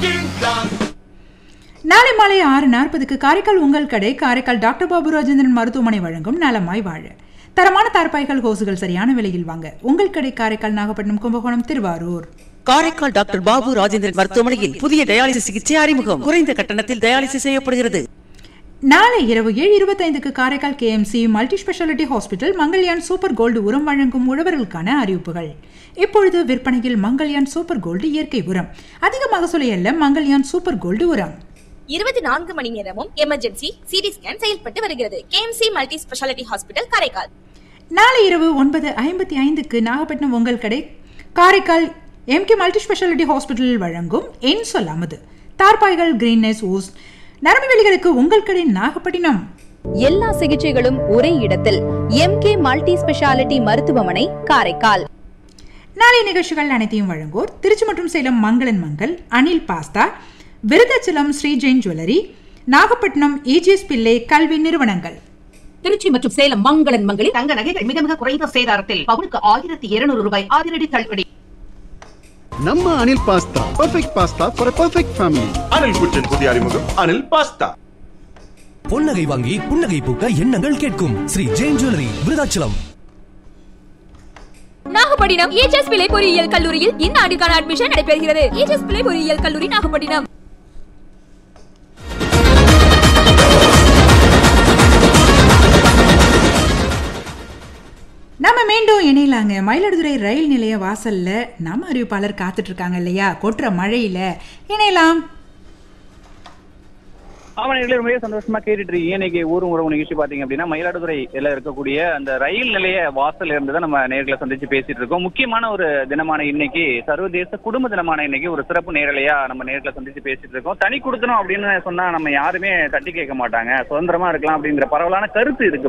நாளை மாலை ஆறு நாற்பதுக்கு காரைக்கால் உங்கள் கடை காரைக்கால் டாக்டர் பாபு ராஜேந்திரன் மருத்துவமனை வழங்கும் நலமாய் வாழ தரமான தார்பாய்கள் ஹோசுகள் சரியான விலையில் வாங்க உங்கள் கடை காரைக்கால் நாகப்பட்டினம் கும்பகோணம் திருவாரூர் காரைக்கால் டாக்டர் பாபு ராஜேந்திரன் மருத்துவமனையில் புதிய டயாலிசிஸ் சிகிச்சை அறிமுகம் குறைந்த கட்டணத்தில் டயாலிசிஸ் செய்யப்படுகிறது நாளை இரவு ஏழு இருபத்தைந்துக்கு Karaikal KMC multi speciality hospital Mangalyaan super gold உரம் வழங்கும் உழவர்களுக்கான அறிவிப்புகள் இப்பொழுது விற்பனையில் மங்கள்யான் சூப்பர் கோல்டு இயற்கை உரம் அதிக மகசூலை அல்ல மங்கள்யான் சூப்பர் கோல்டு உரம் இருபத்தி நான்கு மணி நேரமும் எமர்ஜென்சி சிடி ஸ்கேன் செயல்பட்டு வருகிறது KMC multi speciality hospital Karaikal நாளை இரவு ஒன்பது ஐம்பத்தி ஐந்துக்கு நாகப்பட்டினம் உங்கள் கடை Karaikal MK multi speciality hospital வழங்கும் என் சொல்லாமது தார்பாய்கள் கிரீன்னஸ் ஊஸ் நரம்பு வெளிகளுக்கு உங்கள் கடை நாகப்பட்டினம் எல்லா சிகிச்சைகளும் ஒரே இடத்தில் எம்கே மல்டி ஸ்பெஷாலிட்டி மருத்துவமனை காரைக்கால் நாளை நிகழ்ச்சிகள் அனைத்தையும் வழங்குவோர் திருச்சி மற்றும் சேலம் மங்களன் மங்கள் Anil pasta Virudhachalam Sri Jain jewellery Nagapattinam EGS Pillai கல்வி நிறுவனங்கள் திருச்சி மற்றும் சேலம் மங்களன் மங்களில் தங்க நகைகள் மிக மிக குறைந்த சேதாரத்தில் பவுனுக்கு ஆயிரத்தி இருநூறு ரூபாய் அதிரடி தள்ளுபடி ನಮ್ಮ Anil pasta perfect pasta for perfect family Anil குச்சின் புதிய அறிமுகம் அனில் பாஸ்தா பொன்னகை வாங்கி புன்னகை பூக்க எண்ணங்கள் கேட்கும் ஸ்ரீ ஜெயின் ஜுவல்லரி விருதாச்சலம் நாகப்பட்டினம் ஏஜஸ் பிள்ளை பொறியியல் கல்லூரியில் இந்த ஆண்டிற்கான அட்மிஷன் நடைபெறுகிறது ஏஜஸ் பிள்ளை பொறியியல் கல்லூரி நாகப்பட்டினம் நம்ம மீண்டும் இணையலாங்க மயிலாடுதுறை ரயில் நிலைய வாசல்ல நம்ம அறிவிப்பாளர் காத்துட்டு இருக்காங்க இல்லையா கொட்டுற மழையில இணையலாம் ஆமா நேர்களே ரொம்பவே சந்தோஷமா கேட்டுட்டு இருக்கீங்க இன்னைக்கு ஊரும் உறவு நிகழ்ச்சி பாத்தீங்க அப்படின்னா மயிலாடுதுறையில இருக்கக்கூடிய அந்த ரயில் நிலைய வாசல்ல இருந்து தான் நம்ம நேர்களை சந்திச்சு பேசிட்டு இருக்கோம் முக்கியமான ஒரு தினமான இன்னைக்கு சர்வதேச குடும்ப தினமான இன்னைக்கு ஒரு சிறப்பு நேரலையா நம்ம நேர்களை சந்திச்சு பேசிட்டு இருக்கோம் தனி கொடுத்தணும் அப்படின்னு சொன்னா நம்ம யாருமே தட்டி கேட்க மாட்டாங்க சுதந்திரமா இருக்கலாம் அப்படிங்கிற பரவலான கருத்து இருக்கு